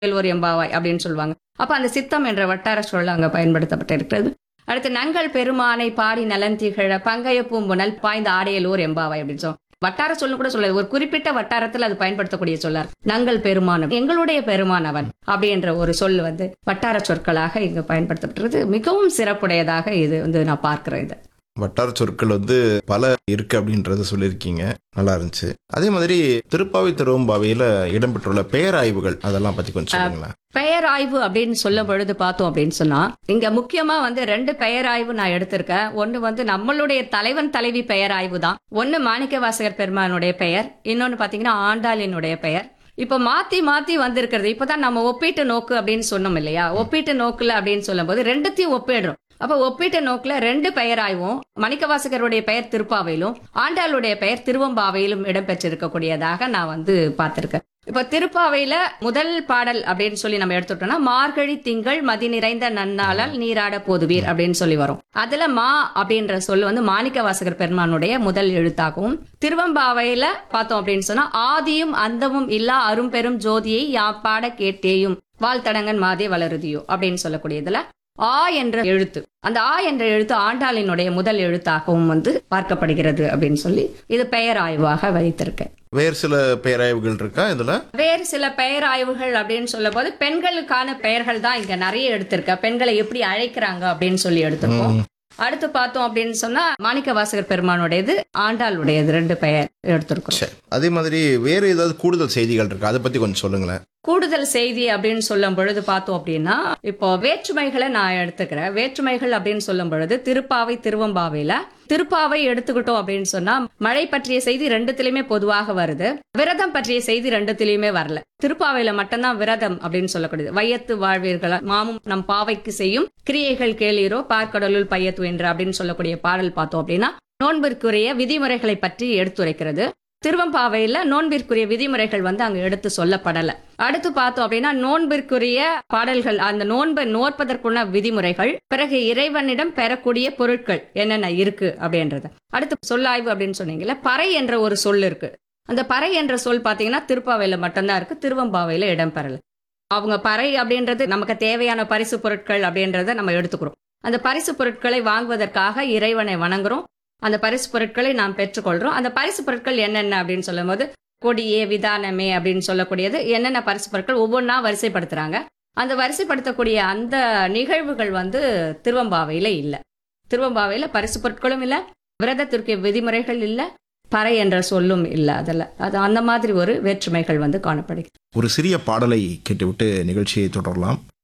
ஒரு எம்பாவாய் அப்படின்னு சொல்லுவாங்க அப்ப அந்த சித்தம் என்ற வட்டார சொல் அங்க பயன்படுத்தப்பட்டிருக்கிறது அடுத்து நங்கள் பெருமானை பாடி நலன் திகழ பங்கைய பூம்புணல் பாய்ந்த ஆடையலூர் எம்பாவாய் அப்படின்னு சொல்லுவோம் வட்டார சொல்லு கூட சொல்லாது ஒரு குறிப்பிட்ட வட்டாரத்தில் அது பயன்படுத்தக்கூடிய சொல்லார் நங்கள் பெருமானம் எங்களுடைய பெருமானவன் அப்படின்ற ஒரு சொல் வந்து வட்டார சொற்களாக இங்கு பயன்படுத்தப்பட்டிருக்கு மிகவும் சிறப்புடையதாக இது வந்து நான் பார்க்கிறேன் இது வட்டார சொற்கள் வந்து பல இருக்கு அப்படின்றத சொல்லியிருக்கீங்க நல்லா இருந்துச்சு அதே மாதிரி திருப்பாவை திருவம்பாவையில இடம்பெற்றுள்ள பெயராய்வுகள் அதெல்லாம் பத்தி கொஞ்சம் சொல்லுங்களேன் பெயர் ஆய்வு அப்படின்னு சொல்லும் பொழுது பார்த்தோம் அப்படின்னு சொன்னா இங்க முக்கியமா வந்து ரெண்டு பெயர் ஆய்வு நான் எடுத்திருக்கேன் ஒன்னு வந்து நம்மளுடைய தலைவன் தலைவி பெயர் ஆய்வு தான் ஒன்னு மாணிக்க வாசகர் பெருமானுடைய பெயர் இன்னொன்னு பாத்தீங்கன்னா ஆண்டாளினுடைய பெயர் இப்ப மாத்தி மாத்தி வந்திருக்கிறது இப்பதான் நம்ம ஒப்பீட்டு நோக்கு அப்படின்னு சொன்னோம் இல்லையா ஒப்பீட்டு நோக்குல அப்படின்னு சொல்லும்போது ரெண்டுத்தையும் ஒப்பிடுறோம் அப்ப ஒப்பீட்டு நோக்குல ரெண்டு பெயர் ஆய்வும் மணிக்கவாசகருடைய பெயர் திருப்பாவையிலும் ஆண்டாளுடைய பெயர் திருவம்பாவையிலும் இடம்பெற்றிருக்கக்கூடியதாக நான் வந்து பார்த்திருக்கேன் இப்ப திருப்பாவையில முதல் பாடல் அப்படின்னு சொல்லி நம்ம எடுத்துட்டோம்னா மார்கழி திங்கள் மதி நிறைந்த நன்னாளால் நீராட போதுவீர் அப்படின்னு சொல்லி வரும் அதுல மா அப்படின்ற சொல் வந்து மாணிக்க வாசகர் பெருமானுடைய முதல் எழுத்தாகவும் திருவம்பாவையில பார்த்தோம் அப்படின்னு சொன்னா ஆதியும் அந்தமும் இல்லா அரும்பெரும் ஜோதியை யாப்பாட கேட்டேயும் வாழ்த்தடங்கன் மாதே வளருதியோ அப்படின்னு சொல்லக்கூடியதுல ஆ என்ற எழுத்து அந்த ஆ என்ற எழுத்து ஆண்டாளினுடைய முதல் எழுத்தாகவும் வந்து பார்க்கப்படுகிறது அப்படின்னு சொல்லி இது பெயர் ஆய்வாக வைத்திருக்கேன் வேறு சில பெயராய்வுகள் இருக்கா இதுல வேறு சில பெயர் ஆய்வுகள் அப்படின்னு சொல்லும் போது பெண்களுக்கான பெயர்கள் தான் இங்க நிறைய எடுத்திருக்க பெண்களை எப்படி அழைக்கிறாங்க அப்படின்னு சொல்லி எடுத்திருக்கோம் அடுத்து பார்த்தோம் அப்படின்னு சொன்னா மாணிக்க வாசகர் பெருமானுடையது ஆண்டாளுடையது ரெண்டு பெயர் எடுத்திருக்கிறோம் சரி அதே மாதிரி வேறு ஏதாவது கூடுதல் செய்திகள் இருக்கா அதை பத்தி கொஞ்சம் சொல்லுங்களேன் கூடுதல் செய்தி அப்படின்னு சொல்லும் பொழுது பார்த்தோம் அப்படின்னா இப்போ வேற்றுமைகளை நான் எடுத்துக்கிறேன் வேற்றுமைகள் அப்படின்னு சொல்லும் பொழுது திருப்பாவை திருவம்பாவையில திருப்பாவை எடுத்துக்கிட்டோம் அப்படின்னு சொன்னா மழை பற்றிய செய்தி ரெண்டுத்திலயுமே பொதுவாக வருது விரதம் பற்றிய செய்தி ரெண்டுத்திலயுமே வரல திருப்பாவையில மட்டும்தான் விரதம் அப்படின்னு சொல்லக்கூடியது வையத்து வாழ்வீர்கள் மாமும் நம் பாவைக்கு செய்யும் கிரியைகள் கேளீரோ பார்க்கடலுள் பையத்து என்று அப்படின்னு சொல்லக்கூடிய பாடல் பார்த்தோம் அப்படின்னா நோன்பிற்குரிய விதிமுறைகளை பற்றி எடுத்துரைக்கிறது திருவம்பாவையில நோன்பிற்குரிய விதிமுறைகள் வந்து அங்க எடுத்து சொல்லப்படல அடுத்து பார்த்தோம் அப்படின்னா நோன்பிற்குரிய பாடல்கள் அந்த நோன்பை நோற்பதற்குள்ள விதிமுறைகள் பிறகு இறைவனிடம் பெறக்கூடிய பொருட்கள் என்னென்ன இருக்கு அப்படின்றது அடுத்து சொல்லாய்வு அப்படின்னு சொன்னீங்கல்ல பறை என்ற ஒரு சொல் இருக்கு அந்த பறை என்ற சொல் பாத்தீங்கன்னா திருப்பாவையில மட்டும்தான் இருக்கு திருவம்பாவையில இடம்பெறல அவங்க பறை அப்படின்றது நமக்கு தேவையான பரிசு பொருட்கள் அப்படின்றத நம்ம எடுத்துக்கிறோம் அந்த பரிசு பொருட்களை வாங்குவதற்காக இறைவனை வணங்குறோம் அந்த பரிசு பொருட்களை நாம் பெற்றுக்கொள்றோம் அந்த பரிசு பொருட்கள் என்னென்ன அப்படின்னு சொல்லும்போது கொடியே விதானமே அப்படின்னு சொல்லக்கூடியது என்னென்ன பரிசு பொருட்கள் ஒவ்வொன்றா வரிசைப்படுத்துறாங்க அந்த வரிசைப்படுத்தக்கூடிய அந்த நிகழ்வுகள் வந்து திருவம்பாவையில இல்ல திருவம்பாவையில பரிசு பொருட்களும் இல்ல விரதத்திற்கு விதிமுறைகள் இல்ல பறை என்ற சொல்லும் இல்ல அதுல அது அந்த மாதிரி ஒரு வேற்றுமைகள் வந்து காணப்படுகிறது ஒரு சிறிய பாடலை கேட்டுவிட்டு நிகழ்ச்சியை தொடரலாம்